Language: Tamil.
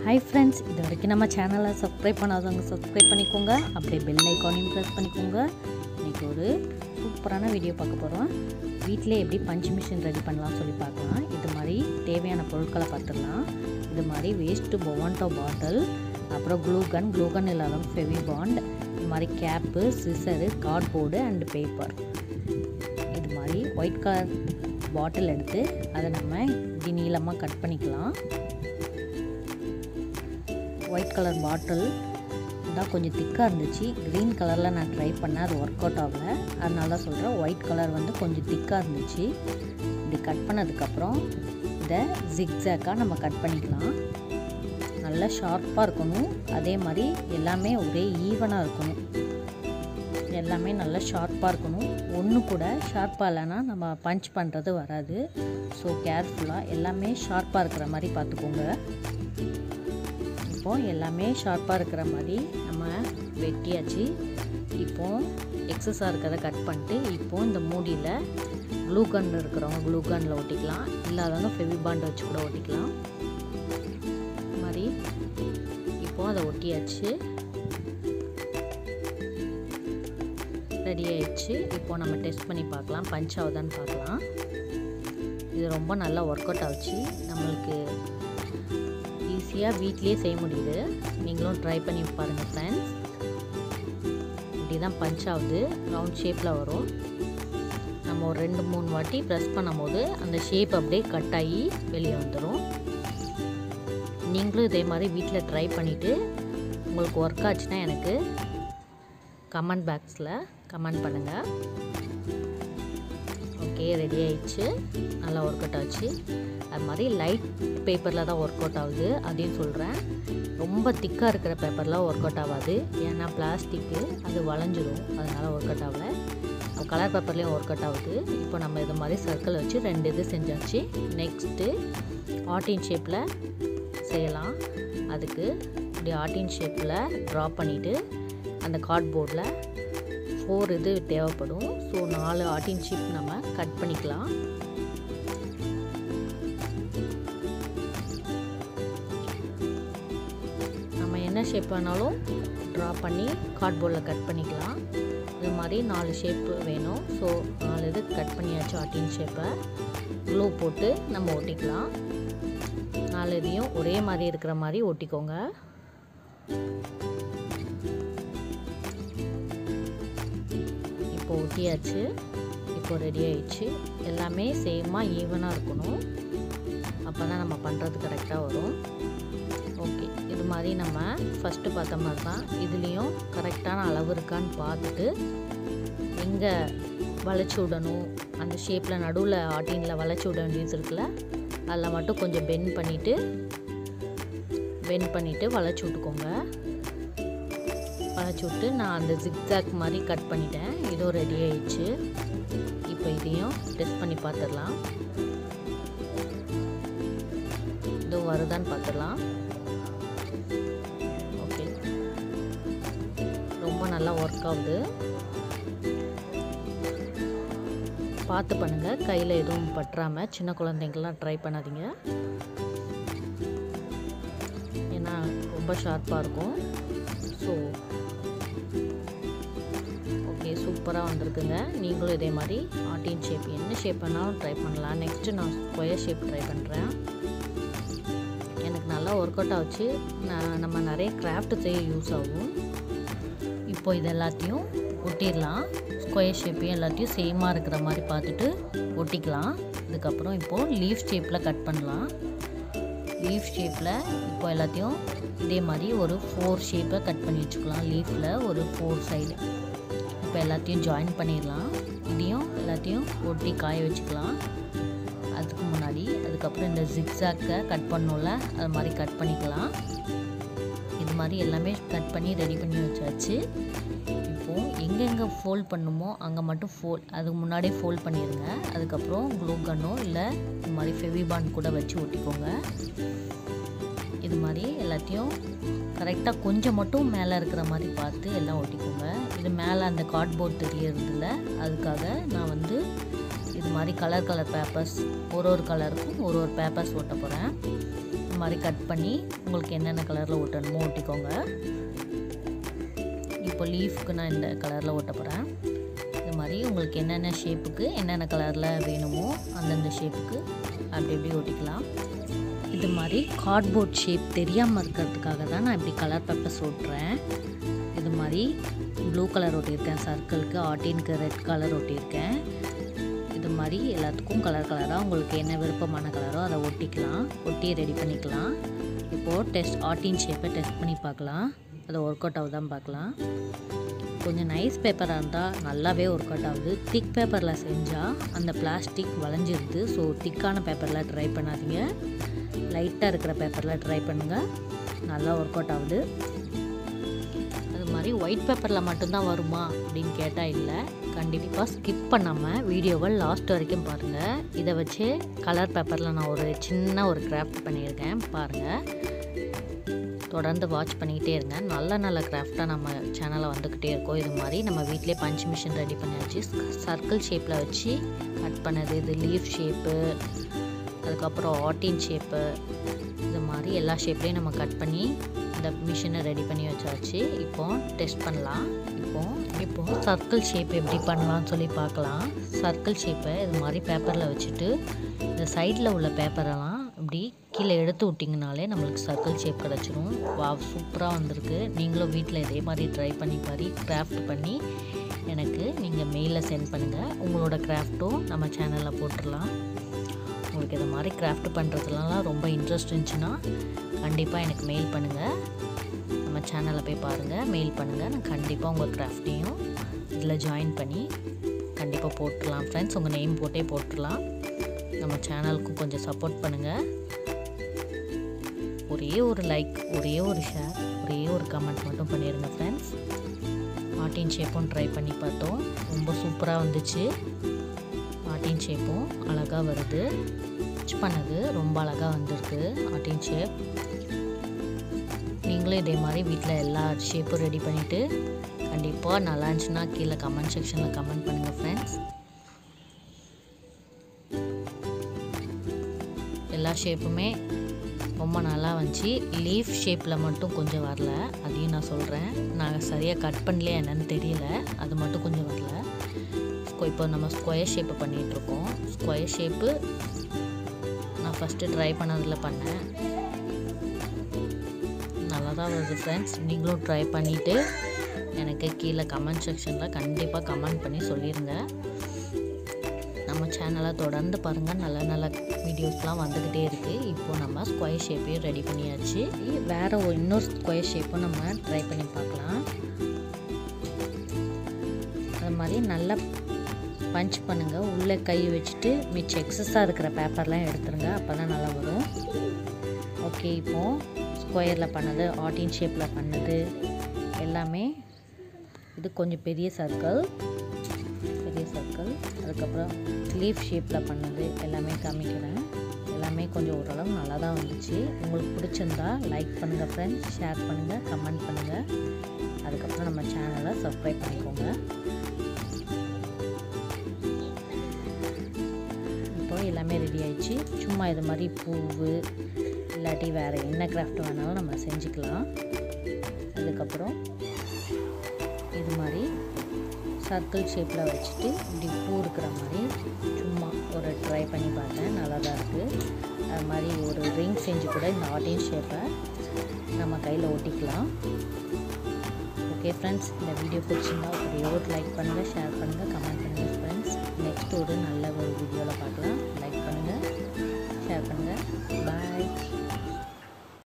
ஹாய் ஃப்ரெண்ட்ஸ் இது வரைக்கும் நம்ம சேனலை சப்ஸ்கிரைப் பண்ணாதவங்க சப்ஸ்கிரைப் பண்ணிக்கோங்க அப்படியே பெல் ஐக்கானையும் ப்ரெஸ் பண்ணிக்கோங்க இன்றைக்கி ஒரு சூப்பரான வீடியோ பார்க்க போகிறோம் வீட்டிலே எப்படி பஞ்ச் மிஷின் ரெடி பண்ணலாம் சொல்லி பார்க்கலாம் இது மாதிரி தேவையான பொருட்களை பார்த்துடலாம் இது மாதிரி வேஸ்ட்டு பொவாண்டோ பாட்டில் அப்புறம் க்ளூகன் க்ளூகன் இல்லாத ஃபெவி பாண்ட் இது மாதிரி cap scissor cardboard and paper இது மாதிரி ஒயிட் கலர் பாட்டில் எடுத்து அதை நம்ம இப்படி நீளமாக கட் பண்ணிக்கலாம் ஒயிட் கலர் பாட்டில் தான் கொஞ்சம் திக்காக இருந்துச்சு க்ரீன் கலரில் நான் ட்ரை பண்ணேன் அது ஒர்க் அவுட் ஆகல அதனால தான் சொல்கிறேன் ஒயிட் கலர் வந்து கொஞ்சம் திக்காக இருந்துச்சு இப்படி கட் பண்ணதுக்கப்புறம் இதை ஜிக்ஸாக்காக நம்ம கட் பண்ணிக்கலாம் நல்லா ஷார்ப்பாக இருக்கணும் அதே மாதிரி எல்லாமே ஒரே ஈவனாக இருக்கணும் எல்லாமே நல்லா ஷார்ப்பாக இருக்கணும் ஒன்று கூட ஷார்ப்பாக இல்லைன்னா நம்ம பஞ்ச் பண்ணுறது வராது ஸோ கேர்ஃபுல்லாக எல்லாமே ஷார்ப்பாக இருக்கிற மாதிரி பார்த்துக்கோங்க இப்போது எல்லாமே ஷார்ப்பாக இருக்கிற மாதிரி நம்ம வெட்டியாச்சு இப்போது எக்ஸஸாக இருக்கிறத கட் பண்ணிட்டு இப்போது இந்த மூடியில் க்ளூகன் இருக்கிறவங்க க்ளூகனில் ஒட்டிக்கலாம் இல்லாதவங்க ஃபெவிபாண்ட் வச்சு கூட ஒட்டிக்கலாம் இது மாதிரி இப்போது அதை ஒட்டியாச்சு ரெடி ஆயிடுச்சு இப்போது நம்ம டெஸ்ட் பண்ணி பார்க்கலாம் பஞ்ச் ஆகுதான்னு பார்க்கலாம் இது ரொம்ப நல்லா ஒர்க் அவுட் ஆச்சு நம்மளுக்கு ஈஸியாக வீட்லேயே செய்ய முடியுது நீங்களும் ட்ரை பண்ணி பாருங்கள் ஃப்ரெண்ட்ஸ் இப்படி தான் பஞ்ச் ஆகுது ரவுண்ட் ஷேப்பில் வரும் நம்ம ஒரு ரெண்டு மூணு வாட்டி ப்ரெஸ் பண்ணும்போது அந்த ஷேப் அப்படியே கட் ஆகி வெளியே வந்துடும் நீங்களும் இதே மாதிரி வீட்டில் ட்ரை பண்ணிவிட்டு உங்களுக்கு ஒர்க் ஆச்சுன்னா எனக்கு கமெண்ட் பாக்ஸில் கமெண்ட் பண்ணுங்கள் ஓகே ரெடி ஆயிடுச்சு நல்லா ஒர்க் அவுட் ஆச்சு அது மாதிரி லைட் பேப்பரில் தான் ஒர்க் அவுட் ஆகுது அதையும் சொல்கிறேன் ரொம்ப திக்காக இருக்கிற பேப்பர்லாம் ஒர்க் அவுட் ஆகாது ஏன்னா பிளாஸ்டிக்கு அது வளைஞ்சிரும் அதனால் ஒர்க் அவுட் ஆகலை கலர் பேப்பர்லேயும் ஒர்க் அவுட் ஆகுது இப்போ நம்ம இது மாதிரி சர்க்கிள் வச்சு ரெண்டு இது செஞ்சாச்சு நெக்ஸ்ட்டு ஆட்டின் ஷேப்பில் செய்யலாம் அதுக்கு இப்படி ஆட்டின் ஷேப்பில் ட்ரா பண்ணிவிட்டு அந்த கார்ட்போர்டில் ஃபோர் இது தேவைப்படும் ஸோ நாலு ஆட்டின் ஷேப் நம்ம கட் பண்ணிக்கலாம் நம்ம என்ன ஷேப் வேணாலும் ட்ரா பண்ணி கார்ட்போர்டில் கட் பண்ணிக்கலாம் இது மாதிரி நாலு ஷேப்பு வேணும் ஸோ நாலு இது கட் பண்ணியாச்சு ஆட்டின் ஷேப்பை க்ளூ போட்டு நம்ம ஒட்டிக்கலாம் நாலு இதையும் ஒரே மாதிரி இருக்கிற மாதிரி ஒட்டிக்கோங்க இப்போ ஒட்டியாச்சு இப்போ ரெடி ஆயிடுச்சு எல்லாமே சேமாக ஈவனாக இருக்கணும் அப்போ தான் நம்ம பண்ணுறது கரெக்டாக வரும் ஓகே இது மாதிரி நம்ம ஃபஸ்ட்டு பார்த்த மாதிரி தான் இதுலேயும் கரெக்டான அளவு இருக்கான்னு பார்த்துட்டு எங்கே வளைச்சி விடணும் அந்த ஷேப்பில் நடுவில் ஆட்டினில் வளைச்சி விட வேண்டியது இருக்குல்ல அதில் மட்டும் கொஞ்சம் பெண்ட் பண்ணிவிட்டு பெண்ட் பண்ணிவிட்டு வளைச்சி விட்டுக்கோங்க வளைச்சி விட்டு நான் அந்த ஜிக்ஸாக் மாதிரி கட் பண்ணிட்டேன் இதுவும் ரெடி ஆயிடுச்சு இப்போ இதையும் டெஸ்ட் பண்ணி பார்த்துடலாம் இதுவும் வருதான்னு பார்த்துடலாம் ஓகே ரொம்ப நல்லா ஒர்க் ஆகுது பார்த்து பண்ணுங்கள் கையில் எதுவும் பற்றாமல் சின்ன குழந்தைங்கள்லாம் ட்ரை பண்ணாதீங்க ஏன்னா ரொம்ப ஷார்ப்பாக இருக்கும் ஸோ ஓகே சூப்பராக வந்திருக்குங்க நீங்களும் இதே மாதிரி ஆட்டின் ஷேப் என்ன ஷேப் வேணாலும் ட்ரை பண்ணலாம் நெக்ஸ்ட்டு நான் ஸ்கொயர் ஷேப் ட்ரை பண்ணுறேன் எனக்கு நல்லா ஒர்க் அவுட் ஆச்சு நான் நம்ம நிறைய கிராஃப்ட் செய்ய யூஸ் ஆகும் இப்போ இது எல்லாத்தையும் ஒட்டிடலாம் ஸ்கொயர் ஷேப்பையும் எல்லாத்தையும் சேமாக இருக்கிற மாதிரி பார்த்துட்டு ஒட்டிக்கலாம் இதுக்கப்புறம் இப்போது லீஃப் ஷேப்பில் கட் பண்ணலாம் லீஃப் ஷேப்பில் இப்போ எல்லாத்தையும் இதே மாதிரி ஒரு ஃபோர் ஷேப்பை கட் பண்ணி வச்சுக்கலாம் லீஃபில் ஒரு ஃபோர் சைடு இப்போ எல்லாத்தையும் ஜாயின் பண்ணிடலாம் இதையும் எல்லாத்தையும் ஒட்டி காய வச்சுக்கலாம் அதுக்கு முன்னாடி அதுக்கப்புறம் இந்த ஜிக்ஸாக்கை கட் பண்ணோம்ல அது மாதிரி கட் பண்ணிக்கலாம் இது மாதிரி எல்லாமே கட் பண்ணி ரெடி பண்ணி வச்சாச்சு இப்போது எங்கெங்கே ஃபோல்ட் பண்ணுமோ அங்கே மட்டும் ஃபோல் அதுக்கு முன்னாடியே ஃபோல்ட் பண்ணிடுங்க அதுக்கப்புறம் க்ளூ கன்னோ இல்லை இது மாதிரி ஃபெவிபாண்ட் கூட வச்சு ஒட்டிக்கோங்க இது மாதிரி எல்லாத்தையும் கரெக்டாக கொஞ்சம் மட்டும் மேலே இருக்கிற மாதிரி பார்த்து எல்லாம் ஒட்டிக்கோங்க இது மேலே அந்த கார்ட்போர்ட் தெரியறதில்ல அதுக்காக நான் வந்து இது மாதிரி கலர் கலர் பேப்பர்ஸ் ஒரு ஒரு கலருக்கும் ஒரு ஒரு பேப்பர்ஸ் ஒட்ட போகிறேன் மாதிரி கட் பண்ணி உங்களுக்கு என்னென்ன கலரில் ஒட்டணுமோ ஒட்டிக்கோங்க இப்போ லீஃப்க்கு நான் இந்த கலரில் ஒட்ட போகிறேன் இது மாதிரி உங்களுக்கு என்னென்ன ஷேப்புக்கு என்னென்ன கலரில் வேணுமோ அந்தந்த ஷேப்புக்கு அப்படி இப்படி ஒட்டிக்கலாம் இது மாதிரி கார்ட்போர்ட் ஷேப் தெரியாமல் இருக்கிறதுக்காக தான் நான் இப்படி கலர் பேப்பர்ஸ் ஒட்டுறேன் இது மாதிரி ப்ளூ கலர் ஒட்டியிருக்கேன் சர்க்கிளுக்கு ஆட்டினுக்கு ரெட் கலர் ஒட்டியிருக்கேன் இது மாதிரி எல்லாத்துக்கும் கலர் கலராக உங்களுக்கு என்ன விருப்பமான கலரோ அதை ஒட்டிக்கலாம் ஒட்டி ரெடி பண்ணிக்கலாம் இப்போது டெஸ்ட் ஆட்டின் ஷேப்பை டெஸ்ட் பண்ணி பார்க்கலாம் அது ஒர்க் அவுட் ஆகுதான் பார்க்கலாம் கொஞ்சம் நைஸ் பேப்பராக இருந்தால் நல்லாவே ஒர்க் அவுட் ஆகுது திக் பேப்பரில் செஞ்சால் அந்த பிளாஸ்டிக் வளைஞ்சிருது ஸோ திக்கான பேப்பரில் ட்ரை பண்ணாதீங்க லைட்டாக இருக்கிற பேப்பரில் ட்ரை பண்ணுங்கள் நல்லா ஒர்க் அவுட் ஆகுது அது மாதிரி ஒயிட் பேப்பரில் மட்டும்தான் வருமா அப்படின்னு கேட்டால் இல்லை கண்டிப்பாக ஸ்கிப் பண்ணாமல் வீடியோவை லாஸ்ட் வரைக்கும் பாருங்கள் இதை வச்சு கலர் பேப்பரில் நான் ஒரு சின்ன ஒரு கிராஃப்ட் பண்ணியிருக்கேன் பாருங்கள் தொடர்ந்து வாட்ச் பண்ணிக்கிட்டே இருங்க நல்ல நல்ல கிராஃப்டாக நம்ம சேனலில் வந்துக்கிட்டே இருக்கோம் இது மாதிரி நம்ம வீட்டிலே பஞ்ச் மிஷின் ரெடி பண்ணியாச்சு சர்க்கிள் ஷேப்பில் வச்சு கட் பண்ணது இது லீஃப் ஷேப்பு அதுக்கப்புறம் ஆட்டின் ஷேப்பு இது மாதிரி எல்லா ஷேப்லேயும் நம்ம கட் பண்ணி இந்த மிஷினை ரெடி பண்ணி வச்சாச்சு இப்போ டெஸ்ட் பண்ணலாம் இப்போ இப்போ சர்க்கிள் ஷேப் எப்படி பண்ணலாம்னு சொல்லி பார்க்கலாம் சர்க்கிள் ஷேப்பை இது மாதிரி பேப்பரில் வச்சுட்டு இந்த சைடில் உள்ள பேப்பரெல்லாம் இப்படி கீழே எடுத்து விட்டிங்கனாலே நம்மளுக்கு சர்க்கிள் ஷேப் கிடச்சிரும் வா சூப்பராக வந்திருக்கு நீங்களும் வீட்டில் இதே மாதிரி ட்ரை பண்ணி பாரு கிராஃப்ட் பண்ணி எனக்கு நீங்கள் மெயிலில் சென்ட் பண்ணுங்கள் உங்களோட கிராஃப்ட்டும் நம்ம சேனலில் போட்டுடலாம் உங்களுக்கு இது மாதிரி கிராஃப்ட் பண்ணுறதுலாம் ரொம்ப இன்ட்ரெஸ்ட் இருந்துச்சுன்னா கண்டிப்பாக எனக்கு மெயில் பண்ணுங்கள் நம்ம சேனலில் போய் பாருங்கள் மெயில் பண்ணுங்கள் நான் கண்டிப்பாக உங்கள் கிராஃப்டையும் இதில் ஜாயின் பண்ணி கண்டிப்பாக போட்டுடலாம் ஃப்ரெண்ட்ஸ் உங்கள் நேம் போட்டே போட்டுடலாம் நம்ம சேனலுக்கும் கொஞ்சம் சப்போர்ட் பண்ணுங்கள் ஒரே ஒரு லைக் ஒரே ஒரு ஷேர் ஒரே ஒரு கமெண்ட் மட்டும் பண்ணிடுங்க ஃப்ரெண்ட்ஸ் ஆட்டின் ஷேப்பும் ட்ரை பண்ணி பார்த்தோம் ரொம்ப சூப்பராக வந்துச்சு ஆட்டின் ஷேப்பும் அழகாக வருது ஸ்டிச் பண்ணது ரொம்ப அழகாக வந்திருக்கு ஆட்டின் ஷேப் நீங்களும் இதே மாதிரி வீட்டில் எல்லா ஷேப்பும் ரெடி பண்ணிவிட்டு கண்டிப்பாக நல்லா இருந்துச்சுன்னா கீழே கமெண்ட் செக்ஷனில் கமெண்ட் பண்ணுங்கள் ஃப்ரெண்ட்ஸ் எல்லா ஷேப்புமே ரொம்ப நல்லா வந்துச்சு லீஃப் ஷேப்பில் மட்டும் கொஞ்சம் வரல அதையும் நான் சொல்கிறேன் நான் சரியாக கட் பண்ணலையா என்னன்னு தெரியல அது மட்டும் கொஞ்சம் வரல இப்போ நம்ம ஸ்கொயர் ஷேப்பு பண்ணிகிட்ருக்கோம் ஸ்கொயர் ஷேப்பு நான் ஃபஸ்ட்டு ட்ரை பண்ணதில் பண்ணேன் நல்லா தான் வருது ஃப்ரெண்ட்ஸ் நீங்களும் ட்ரை பண்ணிவிட்டு எனக்கு கீழே கமெண்ட் செக்ஷனில் கண்டிப்பாக கமெண்ட் பண்ணி சொல்லிடுங்க நம்ம சேனலை தொடர்ந்து பாருங்கள் நல்ல நல்ல வீடியோஸ்லாம் வந்துக்கிட்டே இருக்குது இப்போது நம்ம ஸ்கொயர் ஷேப்பையும் ரெடி பண்ணியாச்சு வேறு ஒரு இன்னொரு ஸ்கொயர் ஷேப்பும் நம்ம ட்ரை பண்ணி பார்க்கலாம் அது மாதிரி நல்லா பஞ்ச் பண்ணுங்கள் உள்ளே கை வச்சுட்டு மிச்சம் எக்ஸஸாக இருக்கிற பேப்பர்லாம் எடுத்துருங்க அப்போ தான் நல்லா வரும் ஓகே இப்போது ஸ்கொயரில் பண்ணது ஆட்டின் ஷேப்பில் பண்ணது எல்லாமே இது கொஞ்சம் பெரிய சர்க்கிள் பெரிய சர்க்கிள் அதுக்கப்புறம் லீஃப் ஷேப்பில் பண்ணது எல்லாமே காமிக்கிறேன் எல்லாமே கொஞ்சம் ஓரளவு நல்லா தான் வந்துச்சு உங்களுக்கு பிடிச்சிருந்தா லைக் பண்ணுங்கள் ஃப்ரெண்ட்ஸ் ஷேர் பண்ணுங்கள் கமெண்ட் பண்ணுங்கள் அதுக்கப்புறம் நம்ம சேனலை சப்ஸ்கிரைப் பண்ணிக்கோங்க இப்போ எல்லாமே ரெடி ஆயிடுச்சு சும்மா இது மாதிரி பூவு இல்லாட்டி வேறு என்ன கிராஃப்ட் வேணாலும் நம்ம செஞ்சுக்கலாம் அதுக்கப்புறம் இது மாதிரி சர்க்கிள் ஷேப்பில் வச்சுட்டு இப்படி பூ இருக்கிற மாதிரி சும்மா ஒரு ட்ரை பண்ணி பார்த்தேன் நல்லா தான் இருக்குது அது மாதிரி ஒரு ரிங் செஞ்சு கூட இந்த ஆடியன் ஷேப்பை நம்ம கையில் ஒட்டிக்கலாம் ஓகே ஃப்ரெண்ட்ஸ் இந்த வீடியோ பிடிச்சிருந்தா ஒரே ஒரு லைக் பண்ணுங்கள் ஷேர் பண்ணுங்கள் கமெண்ட் பண்ணுங்கள் ஃப்ரெண்ட்ஸ் நெக்ஸ்ட் ஒரு நல்ல ஒரு வீடியோவில் பார்க்கலாம்